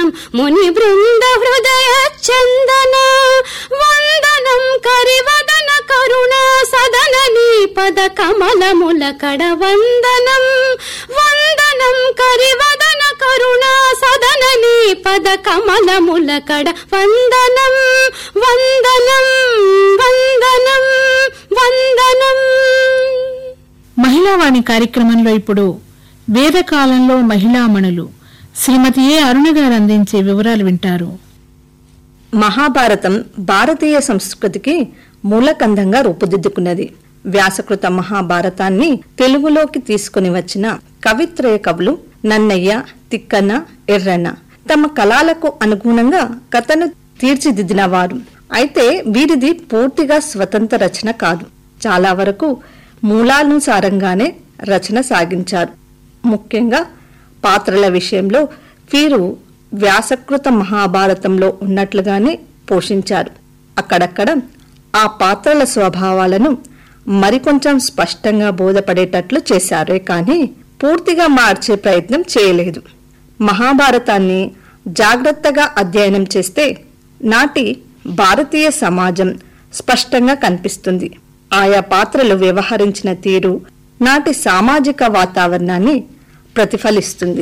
ముని బృంద హృదయ చందన వందనం కరివదన కరుణ సదన నీ పద కమలముల కడ వందనం వందనం కరివదన కరుణ సదన నీ పద కమలముల కడ వందనం వందనం వందనం వందనం మహిళావాణి కార్యక్రమంలో ఇప్పుడు వేదకాలంలో మహిళామణులు శ్రీమతి ఏ అరుణ గారు అందించే వివరాలు వింటారు మహాభారతం భారతీయ సంస్కృతికి మూలకందంగా రూపుదిద్దుకున్నది వ్యాసకృత మహాభారతాన్ని తెలుగులోకి తీసుకుని వచ్చిన కవిత్రయ కవులు నన్నయ్య తిక్కన్న ఎర్రన్న తమ కళలకు అనుగుణంగా కథను తీర్చిదిద్దిన వారు అయితే వీరిది పూర్తిగా స్వతంత్ర రచన కాదు చాలా వరకు మూలానుసారంగానే రచన సాగించారు ముఖ్యంగా పాత్రల విషయంలో వీరు వ్యాసకృత మహాభారతంలో ఉన్నట్లుగానే పోషించారు అక్కడక్కడ ఆ పాత్రల స్వభావాలను మరికొంచెం స్పష్టంగా బోధపడేటట్లు చేశారే కానీ పూర్తిగా మార్చే ప్రయత్నం చేయలేదు మహాభారతాన్ని జాగ్రత్తగా అధ్యయనం చేస్తే నాటి భారతీయ సమాజం స్పష్టంగా కనిపిస్తుంది ఆయా పాత్రలు వ్యవహరించిన తీరు నాటి సామాజిక వాతావరణాన్ని ప్రతిఫలిస్తుంది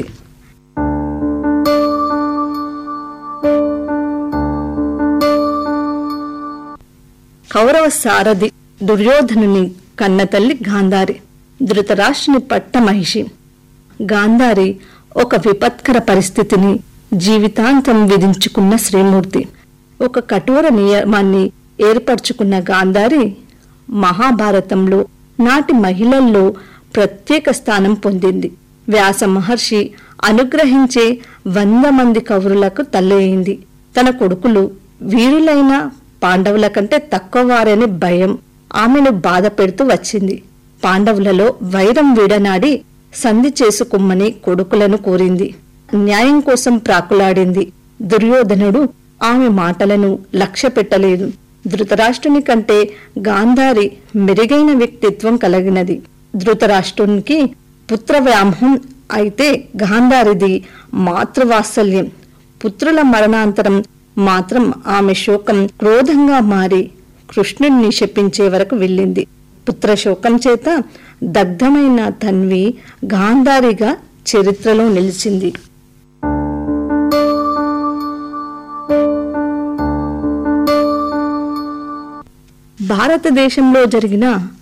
కౌరవ సారథి దుర్యోధనుని కన్నతల్లి గాంధారి ధృతరాష్ట్రుని పట్ట మహిషి గాంధారి ఒక విపత్కర పరిస్థితిని జీవితాంతం విధించుకున్న శ్రీమూర్తి ఒక కఠోర నియమాన్ని ఏర్పరచుకున్న గాంధారి మహాభారతంలో నాటి మహిళల్లో ప్రత్యేక స్థానం పొందింది వ్యాస మహర్షి అనుగ్రహించే వంద మంది కౌరులకు తల్లయింది తన కొడుకులు వీరులైన పాండవుల కంటే తక్కువ వారని భయం ఆమెను బాధ పెడుతూ వచ్చింది పాండవులలో వైరం వీడనాడి సంధి చేసుకుమ్మని కొడుకులను కోరింది న్యాయం కోసం ప్రాకులాడింది దుర్యోధనుడు ఆమె మాటలను లక్ష్య పెట్టలేదు ధృతరాష్ట్రుని కంటే గాంధారి మెరుగైన వ్యక్తిత్వం కలిగినది ధృతరాష్ట్రునికి పుత్ర వ్యామోహం అయితే గాంధారిది మాతృవాత్సల్యం పుత్రుల మరణాంతరం మాత్రం ఆమె శోకం క్రోధంగా మారి కృష్ణుణ్ణి శపించే వరకు వెళ్ళింది పుత్ర శోకం చేత దగ్ధమైన తన్వి గాంధారిగా చరిత్రలో నిలిచింది భారతదేశంలో జరిగిన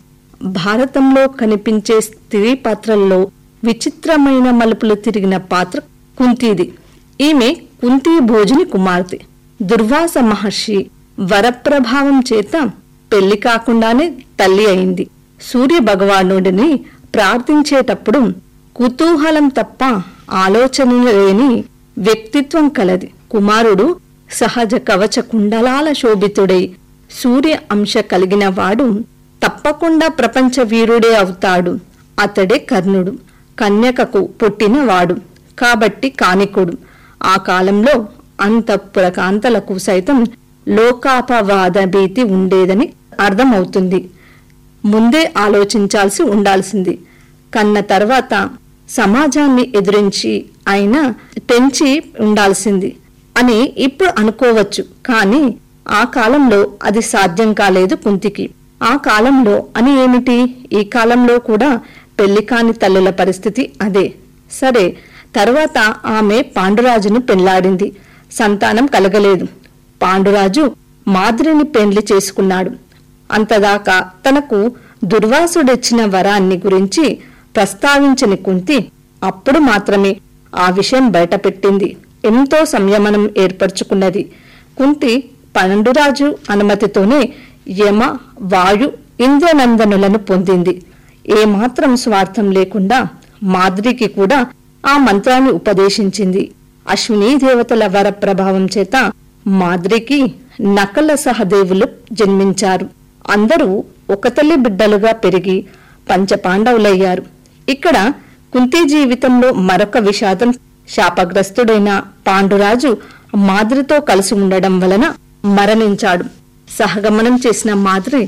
భారతంలో కనిపించే స్త్రీ పాత్రల్లో విచిత్రమైన మలుపులు తిరిగిన పాత్ర కుంతీది ఈమె కుంతీ భోజని కుమార్తె దుర్వాస మహర్షి వరప్రభావం చేత పెళ్లి కాకుండానే తల్లి అయింది సూర్య భగవానుడిని ప్రార్థించేటప్పుడు కుతూహలం తప్ప ఆలోచన లేని వ్యక్తిత్వం కలది కుమారుడు సహజ కవచ కుండలాల శోభితుడై సూర్య అంశ కలిగిన వాడు తప్పకుండా ప్రపంచ వీరుడే అవుతాడు అతడే కర్ణుడు కన్యకకు పుట్టినవాడు కాబట్టి కానికుడు ఆ కాలంలో అంతఃపుర కాంతలకు సైతం లోకాపవాద భీతి ఉండేదని అర్థమవుతుంది ముందే ఆలోచించాల్సి ఉండాల్సింది కన్న తర్వాత సమాజాన్ని ఎదురించి అయినా తెంచి ఉండాల్సింది అని ఇప్పుడు అనుకోవచ్చు కానీ ఆ కాలంలో అది సాధ్యం కాలేదు కుంతికి ఆ కాలంలో అని ఏమిటి ఈ కాలంలో కూడా పెళ్లి కాని తల్లుల పరిస్థితి అదే సరే తర్వాత ఆమె పాండురాజును పెళ్లాడింది సంతానం కలగలేదు పాండురాజు మాదిరిని పెండ్లి చేసుకున్నాడు అంతదాకా తనకు దుర్వాసుడిచ్చిన వరాన్ని గురించి ప్రస్తావించని కుంతి అప్పుడు మాత్రమే ఆ విషయం బయటపెట్టింది ఎంతో సంయమనం ఏర్పరచుకున్నది కుంతి పండురాజు అనుమతితోనే యమ వాయు ఇంద్రనందనులను పొందింది ఏమాత్రం స్వార్థం లేకుండా మాద్రికి కూడా ఆ మంత్రాన్ని ఉపదేశించింది అశ్విని దేవతల వర ప్రభావం చేత మాద్రికి నకల సహదేవులు జన్మించారు అందరూ ఒక తల్లి బిడ్డలుగా పెరిగి పంచపాండవులయ్యారు ఇక్కడ కుంతి జీవితంలో మరొక విషాదం శాపగ్రస్తుడైన పాండురాజు మాద్రితో కలిసి ఉండడం వలన మరణించాడు సహగమనం చేసిన మాద్రి